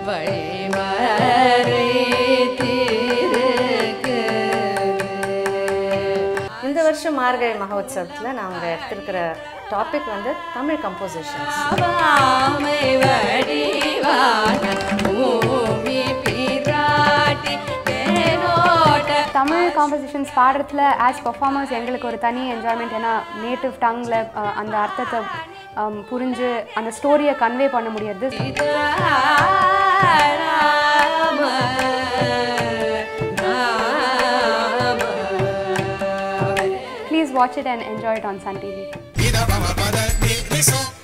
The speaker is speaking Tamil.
வழிமறை தீருக்கு இந்த வருஷம் மார்கழி மகோத்சவத்தில் நாங்கள் எடுத்திருக்கிற டாபிக் வந்து தமிழ் கம்போசிஷன்ஸ் பாமை வடிவான பூமி பிராட்டி தேனோட்ட தமிழ் காம்போசிஷன்ஸ் பாடுறதுல ஆஸ் பர்ஃபார்மர்ஸ் எங்களுக்கு ஒரு தனி என்ஜாய்மெண்ட் ஏன்னா நேட்டிவ் டங்கில் அந்த அர்த்தத்தை um, புரிஞ்சு அந்த ஸ்டோரியை கன்வே பண்ண முடியாது please watch it and enjoy it on Sun TV Ida baba pada ni ni so